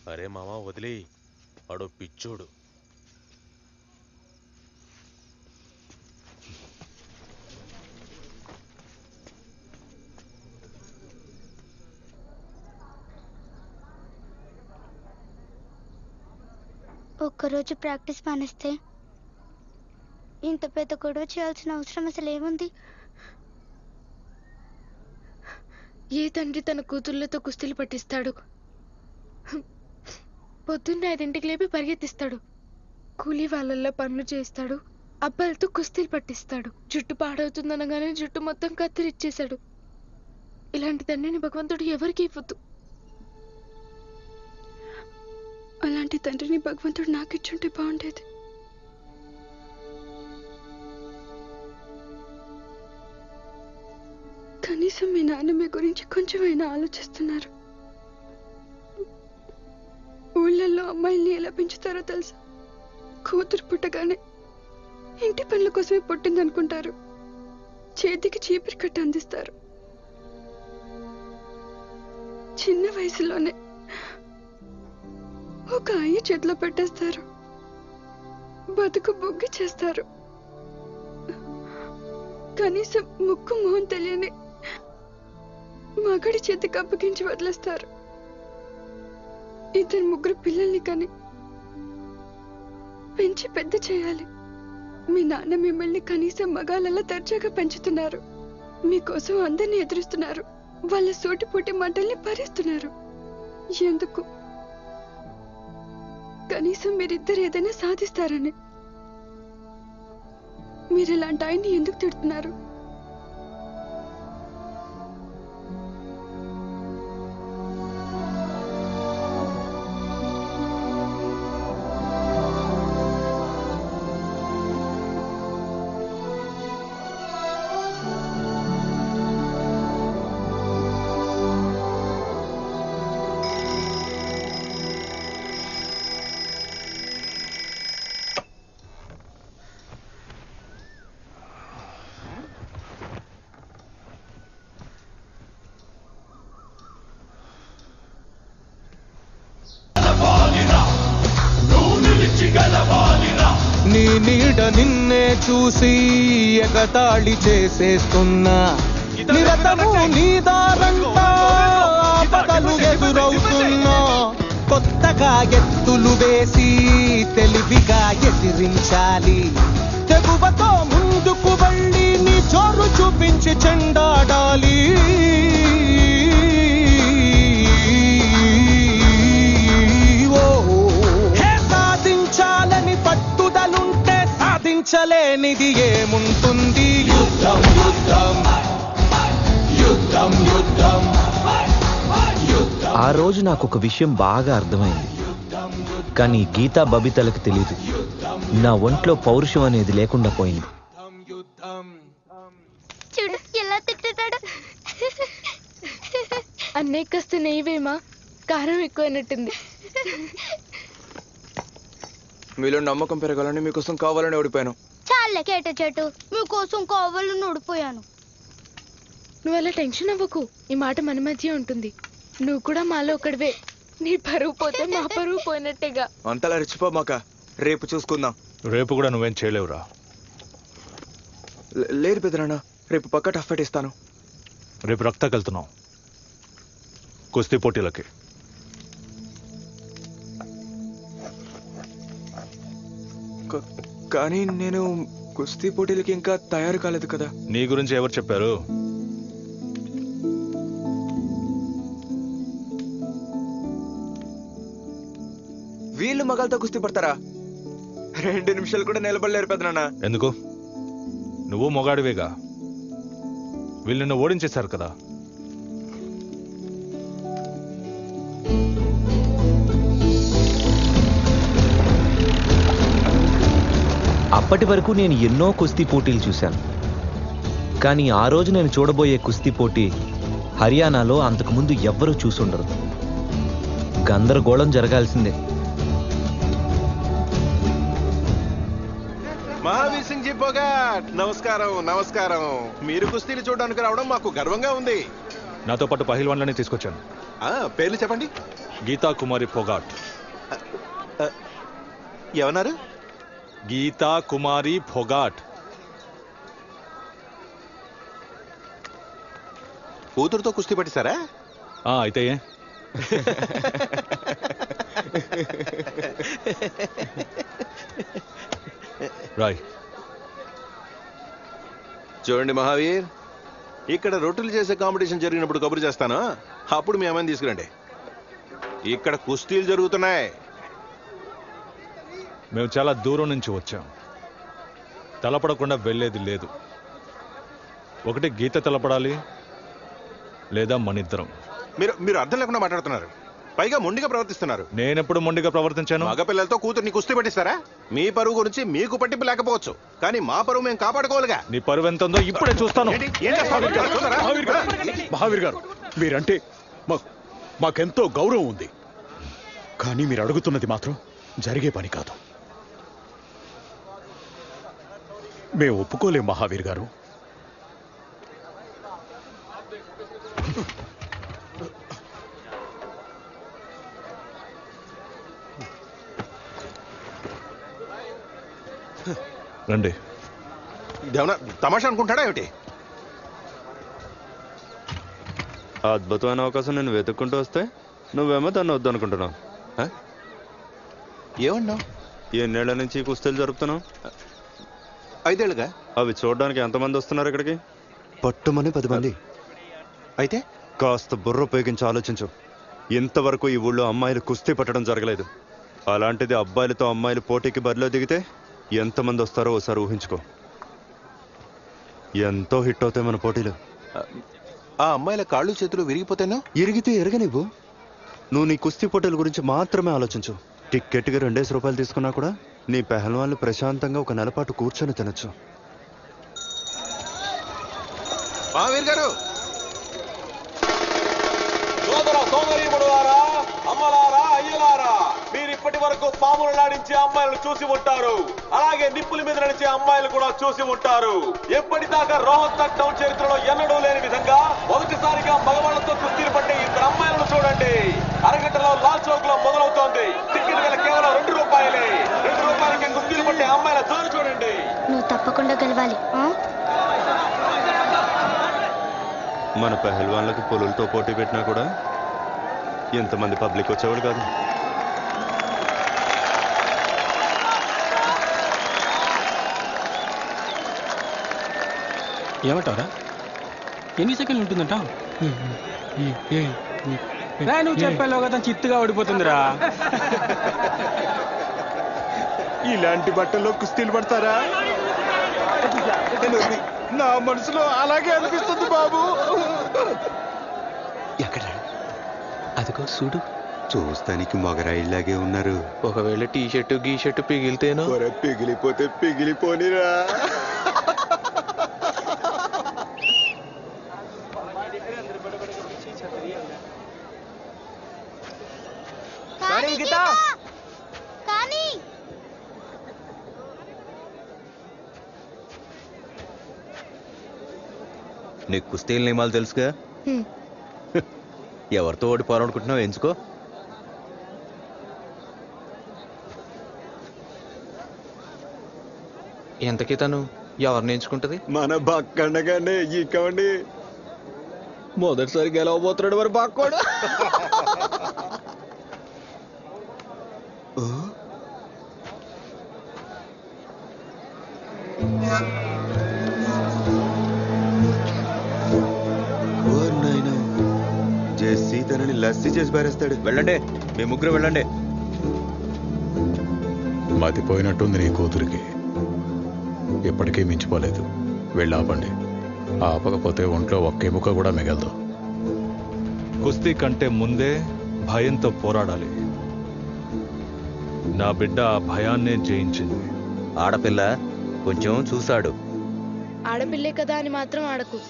అరే మామ వదిలే వాడో పిచ్చోడు ఒక్కరోజు ప్రాక్టీస్ మానేస్తే ఇంత పెద్ద గొడవ చేయాల్సిన అవసరం అసలు ఏముంది ఏ తండ్రి తన కూతుళ్ళతో కుస్తీలు పట్టిస్తాడు పొద్దున్నే ఐదింటికి లేపి పరిగెత్తిస్తాడు కూలీ వాళ్ళల్లో పనులు చేస్తాడు అబ్బాయిలతో కుస్తీలు పట్టిస్తాడు జుట్టు పాడవుతుందనగానే జుట్టు మొత్తం కత్తిరిచ్చేశాడు ఇలాంటి తండ్రిని భగవంతుడు ఎవరికి ఇవ్వద్దు అలాంటి తండ్రిని భగవంతుడు నాకు ఇచ్చుంటే బాగుండేది కనీసం మీ నాన్నమ్మ గురించి కొంచెమైనా ఆలోచిస్తున్నారు ఊళ్ళల్లో అమ్మాయిల్ని ఎలా పెంచుతారో తెలుసా కూతురు పుట్టగానే ఇంటి పనుల కోసమే పుట్టిందనుకుంటారు చేతికి చీపిరి కట్ట అందిస్తారు చిన్న వయసులోనే ఒక అయ్య చేతిలో పెట్టేస్తారు బతుకు బొగ్గి చేస్తారు కనీసం ముక్కు మొహం తెలియని మగడి చేతికి అప్పగించి వదిలేస్తారు ఇద్దరు ముగ్గురు పిల్లల్ని కానీ పెంచి పెద్ద చేయాలి మీ నాన్న మిమ్మల్ని కనీసం మగాళ్ళలా దర్జాగా పెంచుతున్నారు మీకోసం అందరినీ ఎదురుస్తున్నారు వాళ్ళ సూటిపోటి మంటల్ని భరిస్తున్నారు ఎందుకు కనీసం మీరిద్దరు ఏదైనా సాధిస్తారని మీరు ఇలాంటి ఆయన్ని ఎందుకు తిడుతున్నారు నీ నీడ నిన్నే చూసి ఎగతాళి చేసేస్తున్నా నిరతము నీ దారంతా ఆపదలు ఎదురవుతున్నా కొత్తగా ఎత్తులు వేసి తెలివిగా ఎదిరించాలి తెగువతో ముందుకు వెళ్ళి నీ చోరు చూపించి చెండాడాలి ఓ హే సాధించాలని పట్టుదలుంటే సాధించలేనిది ఏముంటుంది యుద్ధం యుద్ధం యుద్ధం యుద్ధం ఆ రోజు నాకు ఒక విషయం బాగా అర్థమైంది కానీ గీతా బబితలకు తెలియదు నా ఒంట్లో పౌరుషం అనేది లేకుండా పోయింది యుద్ధం చూడు ఎలా తిట్టుతాడు అన్నయ్య కాస్త నెయ్యివేమా కారం ఎక్కువైనట్టుంది మీలో నమ్మకం పెరగాలని మీకోసం కావాలని ఓడిపోయాను చాలే కేట చెట్టు మీకోసం కావాలని ఓడిపోయాను నువ్వు అలా టెన్షన్ అవ్వకు ఈ మాట మన మధ్య ఉంటుంది నువ్వు కూడా మాలో ఒకడివే నీ పరువు పోతే మా పరువు పోయినట్టేగా అంతలా రెచ్చిపోమాక రేపు చూసుకుందాం రేపు కూడా నువ్వేం చేయలేవురా లే- లేదు పెదనాన్న రేపు పక్క టఫ్ ఫైట్ ఇస్తాను రేపు రక్తకి వెళ్తున్నాం కుస్తీ పోటీలకి క- కానీ నేను కుస్తీ పోటీలకి ఇంకా తయారు కాలేదు కదా నీ గురించి ఎవరు చెప్పారు వీళ్ళు మగాళ్ళతో కుస్తీ పడతారా రెండు నిమిషాలు కూడా నిలబడలేరు పెదనాన్న ఎందుకు నువ్వు మొగాడివేగా వీళ్ళు నిన్ను ఓడించేశారు కదా అప్పటి వరకు నేను ఎన్నో కుస్తీ పోటీలు చూశాను కానీ ఆ రోజు నేను చూడబోయే కుస్తీ పోటీ హర్యానాలో అంతకుముందు ఎవ్వరూ చూసుండరు గందరగోళం జరగాల్సిందే మహావీర్ సింగ్ జీ బొగాట్ నమస్కారం నమస్కారం మీరు కుస్తీలు చూడడానికి రావడం మాకు గర్వంగా ఉంది నాతో పాటు పహిల్వాన్లని తీసుకొచ్చాను ఆ పేర్లు చెప్పండి గీతా కుమారి పొగాట్ ఏమన్నారు గీతా కుమారి ఫొగాట్ కూతురుతో కుస్తీ పట్టిస్తారా ఆ, అయితే ఏ? రాయ్ చూడండి మహావీర్ ఇక్కడ రొట్టెలు చేసే కాంపిటీషన్ జరిగినప్పుడు కబురు చేస్తాను అప్పుడు మీ అమ్మాయిని తీసుకురండి ఇక్కడ కుస్తీలు జరుగుతున్నాయి మేము చాలా దూరం నుంచి వచ్చాం తలపడకుండా వెళ్ళేది లేదు ఒకటి గీత తలపడాలి లేదా మనిద్దరం మీరు మీరు అర్థం లేకుండా మాట్లాడుతున్నారు పైగా మొండిగా ప్రవర్తిస్తున్నారు నేనెప్పుడు మొండిగా ప్రవర్తించాను మగపిల్లలతో కూతుర్ని కుస్తీ పట్టిస్తారా మీ పరువు గురించి మీకు పట్టింపు లేకపోవచ్చు కానీ మా పరువు మేము కాపాడుకోవాలిగా నీ పరువు ఎంత ఉందో ఇప్పుడే చూస్తాను ఏంటి? ఏం చేస్తారు? చూస్తారా? మహావీర్ గారు మీరంటే మా- మాకెంతో గౌరవం ఉంది కానీ మీరు అడుగుతున్నది మాత్రం జరిగే పని కాదు మేము ఒప్పుకోలేం మహావీర్ గారు రండి ఇదేమన్నా తమాషా అనుకుంటాడా ఏమిటి అద్భుతమైన అవకాశం నేను వెతుక్కుంటూ వస్తే నువ్వేమో దాన్ని వద్దనుకుంటున్నావు ఆ? ఏమన్నావు ఎన్నేళ్ల నుంచి ఈ కుస్తీలు జరుపుతున్నావు ఐదేళ్ళుగా అవి చూడడానికి ఎంతమంది వస్తున్నారు ఇక్కడికి పట్టుమని పది మంది అయితే కాస్త బుర్ర ఉపయోగించి ఆలోచించు ఇంతవరకు ఈ ఊళ్ళో అమ్మాయిలు కుస్తీ పట్టడం జరగలేదు అలాంటిది అబ్బాయిలతో అమ్మాయిలు పోటీకి బరిలో దిగితే ఎంతమంది వస్తారో ఒకసారి ఊహించుకో ఎంతో హిట్ అవుతాయి మన పోటీలు ఆ అమ్మాయిల కాళ్ళు చేతులు విరిగిపోతేనో ఇరిగితే ఎరగనివ్వు నువ్వు నీ కుస్తీ పోటీల గురించి మాత్రమే ఆలోచించు టిక్కెట్కి రెండేసి రూపాయలు తీసుకున్నా కూడా నీ పెహల్వాన్లు ప్రశాంతంగా ఒక నెలపాటు కూర్చొని తినొచ్చు మహావీర్ గారు సోదర సోదరీమణులారా అమ్మలారా అయ్యలారా మీరు ఇప్పటి వరకు పాములు నాడించే అమ్మాయిలను చూసి ఉంటారు అలాగే నిప్పుల మీద నడిచే అమ్మాయిలు కూడా చూసి ఉంటారు ఎప్పటిదాకా రోహతక్ టౌన్ చరిత్రలో ఎన్నడూ లేని విధంగా మొదటిసారిగా మగవాళ్లతో కుస్తీలు పట్టే ఇద్దరు అమ్మాయిలను చూడండి అరగంటలో లాల్ చౌక్ లో మొదలవుతోంది టికెట్ వేల కేవలం రెండు రూపాయలే రెండు రూపాయలకి కుస్తీలు పట్టే అమ్మాయిల జోరు చూడండి నువ్వు తప్పకుండా గెలవాలి ఆ? మన పెహల్వాన్లకు పొలులతో పోటీ పెట్టినా కూడా ఎంతమంది పబ్లిక్ వచ్చేవాళ్ళు కాదు ఏమంటావరా ఎన్ని సెకండ్లు ఉంటుందంట నువ్వు చెప్పాలో కదా చిత్తుగా ఓడిపోతుందిరా ఇలాంటి బట్టల్లో కుస్తీలు పడతారా నా మనసులో అలాగే అనిపిస్తుంది బాబు ఎక్కడ అదిగో చూడు చూస్తానికి మొగరాయిలాగే ఉన్నారు ఒకవేళ టీ షర్టు గీ షర్టు పిగిలితేనో పిగిలిపోతే పిగిలిపోనిరా కానీ గీత కానీ నీకు కుస్తీల నియమాలు తెలుసుగా హ్మ్. ఎవరితో ఓడిపోవాలనుకుంటున్నావు ఎంచుకో ఎంతకీ తను ఎవరిని ఎంచుకుంటది మన బక్కండగానే ఇక్కవండి మొదటిసారి గెలవబోతున్నాడు మరి బాక్కోడు జెస్సీ తనని లస్సీ చేసి పారేస్తాడు వెళ్ళండి మీ ముగ్గురు వెళ్ళండి మతిపోయినట్టుంది నీ కూతురికి ఇప్పటికీ మించిపోలేదు వెళ్ళి ఆపండి ఆపకపోతే ఒంట్లో ఒక్క ఎముక కూడా మిగలదు కుస్తీ కంటే ముందే భయంతో పోరాడాలి నా బిడ్డ ఆ భయాన్నే జయించింది ఆడపిల్ల కొంచెం చూశాడు ఆడపిల్లే కదా అని మాత్రం ఆడకు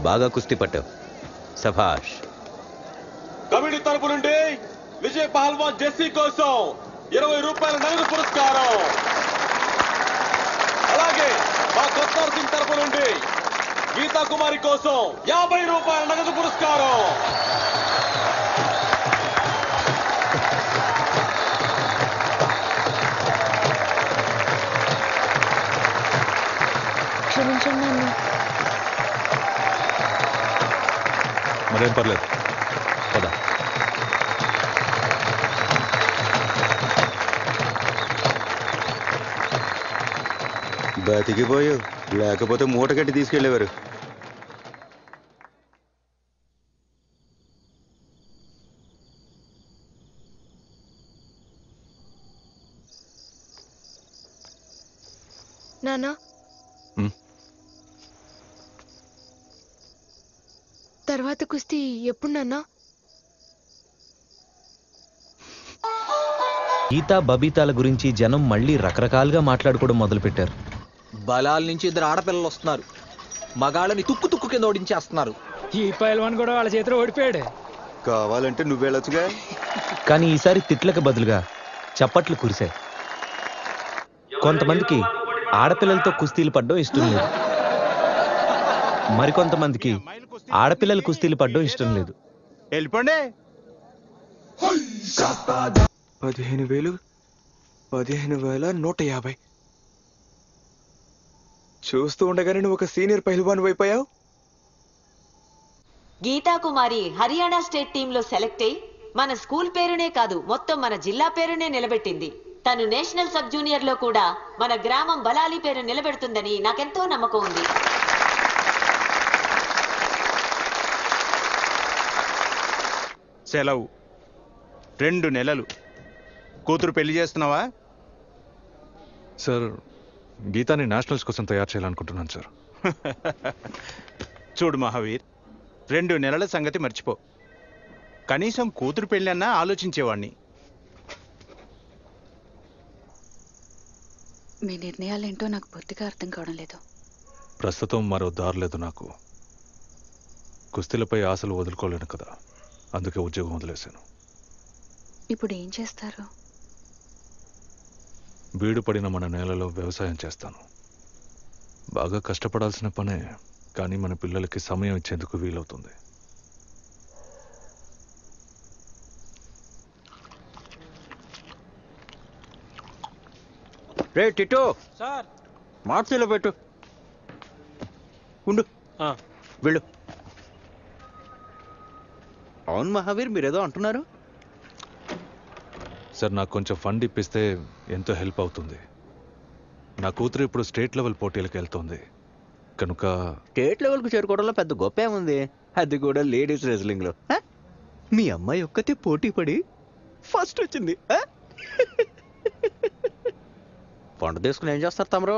బాగా కుస్తీ పట్టావు సభాష్ కమిటీ తరపు నుండి విజయ్ పహల్వాన్ జెస్సీ కోసం ఇరవై రూపాయల నగదు పురస్కారం అలాగే మా కొత్త సింగ్ తరపు నుండి గీతా కుమారి కోసం యాభై రూపాయల నగదు పురస్కారం క్షమించండి నాన్న మరేం పర్లేదు పద బతికిపోయావు లేకపోతే మూట కట్టి తీసుకెళ్ళేవారు నాన్న ఉమ్. తర్వాత కుస్తీ ఎప్పుడు నాన్న గీతా బబీతాల గురించి జనం మళ్ళీ రకరకాలుగా మాట్లాడుకోవడం మొదలుపెట్టారు బలాల నుంచి ఇద్దరు ఆడపిల్లలు వస్తున్నారు మగాళ్ళని తుక్కు తుక్కు కింద ఓడించేస్తున్నారు ఈ పైల్వాన్ కూడా వాళ్ళ చేతిలో ఓడిపోయాడు కావాలంటే నువ్వెళ్ళొచ్చుగా కానీ ఈసారి తిట్లకు బదులుగా చప్పట్లు కురిశాయి కొంతమందికి ఆడపిల్లలతో కుస్తీలు పడ్డం ఇష్టం లేదు మరికొంతమందికి ఆడపిల్లల కుస్తీలు పడ్డం ఇష్టం లేదు వెళ్ళిపోండి పదిహేను వేలు పదిహేను వేల నూట యాభై చూస్తూ ఉండగానే నువ్వు ఒక సీనియర్ పహిల్వాన్ అయిపోయావు గీతా కుమారి హర్యానా స్టేట్ టీంలో సెలెక్ట్ అయి మన స్కూల్ పేరునే కాదు మొత్తం మన జిల్లా పేరునే నిలబెట్టింది తను నేషనల్ సబ్ జూనియర్ లో కూడా మన గ్రామం బలాలి పేరు నిలబెడుతుందని నాకెంతో నమ్మకం ఉంది సెలవు రెండు నెలలు కూతురు పెళ్లి చేస్తున్నావా సార్ గీతాని నేషనల్స్ కోసం తయారు చేయాలనుకుంటున్నాను సార్ చూడు మహావీర్ రెండు నెలల సంగతి మర్చిపో కనీసం కూతురు పెళ్ళన్నా ఆలోచించేవాణ్ణి మీ నిర్ణయాలేంటో నాకు పూర్తిగా అర్థం కావడం లేదు ప్రస్తుతం మరో దారి లేదు నాకు కుస్తీలపై ఆశలు వదులుకోలేను కదా అందుకే ఉద్యోగం వదిలేశాను ఇప్పుడు ఏం చేస్తారు బీడు పడిన మన నేలలో వ్యవసాయం చేస్తాను బాగా కష్టపడాల్సిన పనే కానీ మన పిల్లలకి సమయం ఇచ్చేందుకు వీలవుతుంది రే టిటో సార్ మార్చిలో పెట్టు ఉండు వెళ్ళు అవును మహావీర్ మీరేదో అంటున్నారు సార్ నాకు కొంచెం ఫండ్ ఇప్పిస్తే ఎంతో హెల్ప్ అవుతుంది నా కూతురు ఇప్పుడు స్టేట్ లెవెల్ పోటీలకు వెళ్తోంది కనుక స్టేట్ లెవెల్కి చేరుకోవడంలో పెద్ద గొప్ప ఏముంది అది కూడా లేడీస్ రెజ్లింగ్లో హ? మీ అమ్మాయి ఒక్కతే పోటీ పడి ఫస్ట్ వచ్చింది హ? పండు తీసుకుని ఏం చేస్తారు తమరు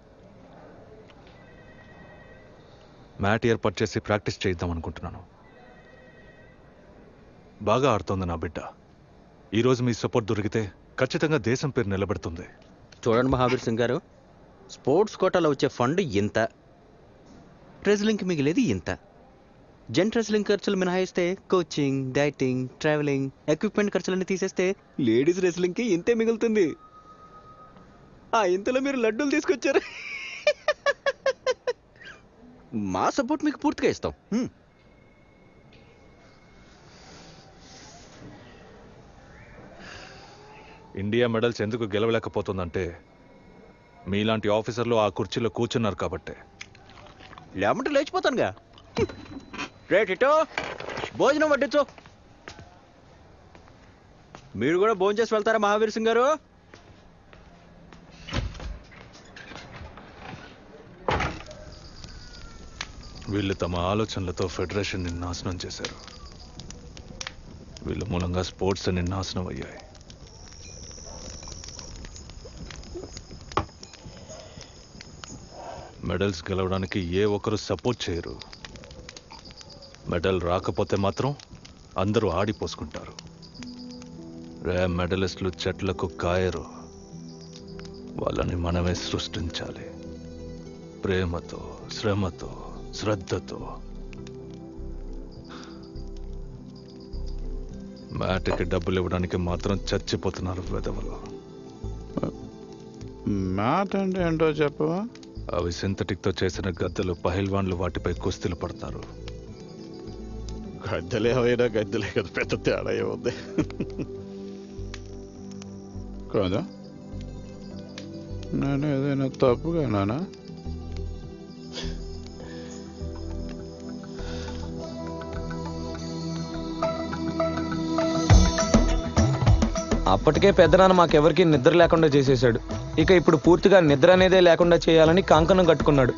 మ్యాట్ ఏర్పాటు చేసి ప్రాక్టీస్ చేయిద్దాం అనుకుంటున్నాను బాగా ఆడుతోంది నా బిడ్డ ఈరోజు మీ సపోర్ట్ దొరికితే ఖచ్చితంగా దేశం పేరు నిలబెడుతుంది చూడండి మహావీర్ సింగ్ గారు స్పోర్ట్స్ కోటాలో వచ్చే ఫండ్ ఇంత రెజ్లింగ్కి మిగిలేది ఇంత జెంట్ రెజ్లింగ్ ఖర్చులు మినహాయిస్తే కోచింగ్ డైటింగ్ ట్రావెలింగ్ ఎక్విప్మెంట్ ఖర్చులన్నీ తీసేస్తే లేడీస్ రెజ్లింగ్కి ఇంతే మిగులుతుంది ఆ ఇంతలో మీరు లడ్డూలు తీసుకొచ్చారు మా సపోర్ట్ మీకు పూర్తిగా ఇస్తాం హ్మ్. ఇండియా మెడల్స్ ఎందుకు గెలవలేకపోతుందంటే మీలాంటి ఆఫీసర్లు ఆ కుర్చీలో కూర్చున్నారు కాబట్టే లేమంటే లేచిపోతానుగా రేట్ ఇటో భోజనం వడ్డించు మీరు కూడా భోజనం చేసి వెళ్తారా మహావీర్ సింగ్ గారు వీళ్ళు తమ ఆలోచనలతో ఫెడరేషన్ని నాశనం చేశారు వీళ్ళ మూలంగా స్పోర్ట్స్ అన్ని నాశనం అయ్యాయి మెడల్స్ గెలవడానికి ఏ ఒక్కరు సపోర్ట్ చేయరు మెడల్ రాకపోతే మాత్రం అందరూ ఆడిపోసుకుంటారు రే మెడలిస్టులు చెట్లకు కాయరు వాళ్ళని మనమే సృష్టించాలి ప్రేమతో శ్రమతో శ్రద్ధతో మ్యాట్కి డబ్బులు ఇవ్వడానికి మాత్రం చచ్చిపోతున్నారు వెదవలు మ్యాట్ అంటే ఏంటో చెప్పవా అవి సింథటిక్తో చేసిన గద్దెలు పహిల్వాన్లు వాటిపై కుస్తీలు పడతారు గద్దెలే అయినా గద్దెలే కదా పెద్ద తేడా ఏముంది కాదా నేను ఏదైనా తప్పుగా నానా అప్పటికే పెద్దనాన్న మాకెవరికి నిద్ర లేకుండా చేసేశాడు ఇక ఇప్పుడు పూర్తిగా నిద్ర అనేదే లేకుండా చేయాలని కంకణం కట్టుకున్నాడు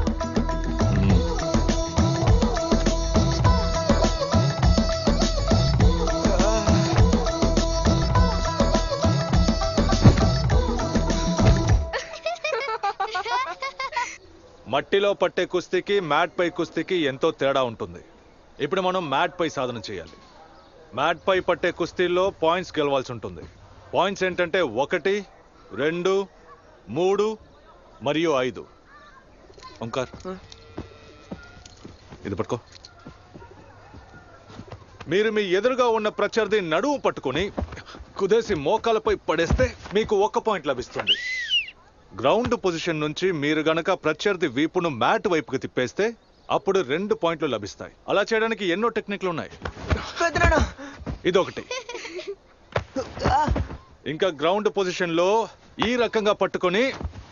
మట్టిలో పట్టే కుస్తీకి మ్యాట్ పై కుస్తీకి ఎంతో తేడా ఉంటుంది ఇప్పుడు మనం మ్యాట్ పై సాధన చేయాలి మ్యాట్ పై పట్టే కుస్తీల్లో పాయింట్స్ గెలవాల్సి ఉంటుంది పాయింట్స్ ఏంటంటే ఒకటి రెండు మూడు మరియు ఐదు ఓంకార్ ఇది పట్టుకో మీరు మీ ఎదురుగా ఉన్న ప్రత్యర్థి నడుము పట్టుకొని కుదేసి మోకాలపై పడేస్తే మీకు ఒక్క పాయింట్ లభిస్తుంది గ్రౌండ్ పొజిషన్ నుంచి మీరు గనక ప్రత్యర్థి వీపును మ్యాట్ వైపుకి తిప్పేస్తే అప్పుడు రెండు పాయింట్లు లభిస్తాయి అలా చేయడానికి ఎన్నో టెక్నిక్లు ఉన్నాయి ఇదొకటి ఇంకా గ్రౌండ్ పొజిషన్ లో ఈ రకంగా పట్టుకొని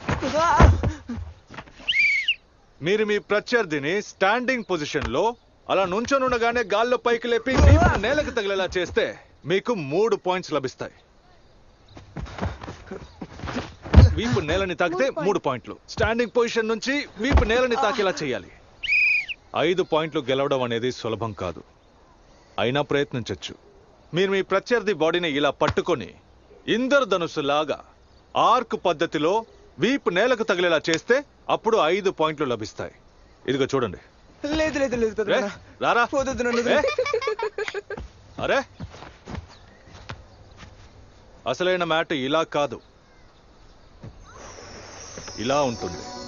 మీరు మీ ప్రత్యర్థిని స్టాండింగ్ పొజిషన్ లో అలా నుంచొనుండగానే గాల్లో పైకి లేపి వీపును నేలకు తగిలేలా చేస్తే మీకు మూడు పాయింట్స్ లభిస్తాయి వీపు నేలని తాకితే మూడు పాయింట్లు స్టాండింగ్ పొజిషన్ నుంచి వీపు నేలని తాకేలా చేయాలి ఐదు పాయింట్లు గెలవడం అనేది సులభం కాదు అయినా ప్రయత్నించొచ్చు మీరు మీ ప్రత్యర్థి బాడీని ఇలా పట్టుకొని ఇంద్రధనుసు లాగా ఆర్క్ పద్ధతిలో వీపు నేలకు తగిలేలా చేస్తే అప్పుడు ఐదు పాయింట్లు లభిస్తాయి ఇదిగో చూడండి లేదు లేదు లేదు రే, పెద్దనాన్న. రారా వద్దొద్దు నన్ను ఏ? వదిలేయ్. అరే అసలైన మ్యాట్ ఇలా కాదు ఇలా ఉంటుంది